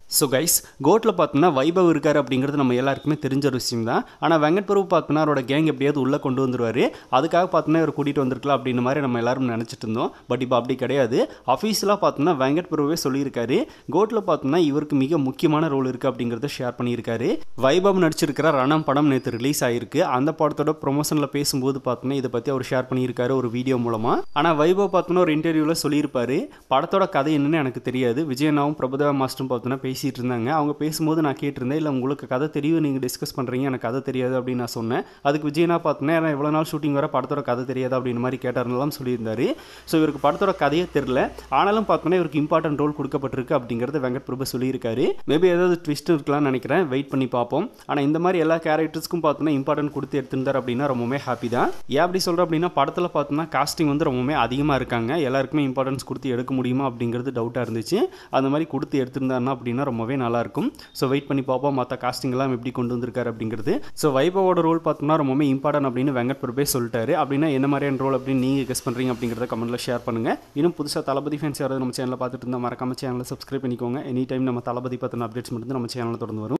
so guys கோட்டில் பார்த்தோன்னா வைபவ் இருக்கார் அப்படிங்கிறது நம்ம எல்லாருக்குமே தெரிஞ்ச ஒரு விஷயம் தான் ஆனால் வெங்கட் பிரபு பார்த்தோன்னா அவரோட கேங் எப்படியாவது உள்ளே கொண்டு வந்துருவார் அதுக்காக பார்த்தோன்னா இவர் கூட்டிகிட்டு வந்திருக்கலாம் அப்படின்னு மாதிரி நம்ம எல்லாரும் நினச்சிட்டு இருந்தோம் பட் இப்போ அப்படி கிடையாது அஃபீஷியலாக பார்த்தோன்னா வெங்கட் பிரபுவே சொல்லியிருக்காரு கோட்டில் பார்த்தோன்னா இவருக்கு மிக முக்கியமான ரோல் இருக்குது அப்படிங்கிறத ஷேர் பண்ணியிருக்காரு வைபவ் நடிச்சிருக்கிற ரணம் படம் நேற்று ரிலீஸ் ஆயிருக்கு அந்த படத்தோட ப்ரொமோஷனில் பேசும்போது பார்த்தோன்னா இதை பற்றி அவர் ஷேர் பண்ணியிருக்காரு ஒரு வீடியோ மூலமாக ஆனால் வைபவ் பார்த்தோன்னா ஒரு இன்டர்வியூவில் சொல்லியிருப்பாரு படத்தோட கதை என்னன்னு எனக்கு தெரியாது விஜயனாவும் பிரபுதேவா மாஸ்டரும் பார்த்தோன்னா பேசிகிட்டு இருந்தாங்க அவங்க பேசும்போது நான் கேட்டிருந்தேன் இல்லை உங்களுக்கு கதை தெரியும் நீங்கள் டிஸ்கஸ் பண்ணுறீங்க எனக்கு கதை தெரியாது அப்படின்னு நான் சொன்னேன் அதுக்கு விஜயனா பார்த்தோன்னா ஏன்னா இவ்வளோ நாள் ஷூட்டிங் வர படத்தோட கதை தெரியாது அப்படின்னு மாதிரி கேட்டாருன்னெல்லாம் சொல்லியிருந்தாரு ஸோ இவருக்கு படத்தோட கதையே தெரில ஆனாலும் பார்த்தோன்னா இவருக்கு இம்பார்ட்டன்ட் ரோல் கொடுக்கப்பட்டிருக்கு அப்படிங்கிறத வெங்கட் பிரபு சொல்லியிருக்காரு மேபி ஏதாவது ட்விஸ்ட் இருக்கலாம்னு நினைக்கிறேன் வெயிட் பண்ணி பார்ப்போம் ஆனால் இந்த மாதிரி எல்லா கேரக்டர்ஸ்க்கும் பார்த்தோன்னா இம்பார்ட்டன்ட் கொடுத்து எடுத்திருந்தார் அப்படின்னா ரொம்பவே ஹாப்பி தான் ஏன் அப்படி சொல்கிறேன் அப்படின்னா படத்தில் பார்த்தோன்னா காஸ்டிங் வந்து ரொம்பவே அதிகமாக இருக்காங்க எல்லாருக்குமே இம்பார்ட்டன்ஸ் கொடுத்து எடுக்க முடியுமா அப்படிங்கிறது டவுட்டாக இருந்துச்சு அந்த மாதிரி கொடுத்து எடுத்திருந்தாருன்னா அப்படின்னா ரொம்பவே நல்லாயிருக்கும் ஸோ வெயிட் பண்ணி பார்ப்போம் மற்ற காஸ்டிங் எல்லாம் எப்படி கொண்டு வந்திருக்காரு அப்படிங்கிறது ஸோ வைபவோட ரோல் பார்த்தோம்னா ரொம்பவே இம்பார்ட்டன்ட் அப்படின்னு வெங்கட் பிரபே சொல்லிட்டாரு அப்படின்னா என்ன மாதிரியான ரோல் அப்படின்னு நீங்கள் கெஸ் பண்ணுறீங்க அப்படிங்கிறத கமெண்ட்டில் ஷேர் பண்ணுங்கள் இன்னும் புதுசாக தளபதி ஃபேன்ஸ் யாராவது நம்ம சேனலில் பார்த்துட்டு இருந்தால் மறக்காம சேனலை சப்ஸ்கிரைப் பண்ணிக்கோங்க எனி டைம் நம்ம தளபதி பற்றின அப்டேட்ஸ் மட்டும் நம்ம சேனலில் தொடர்ந்து வரும்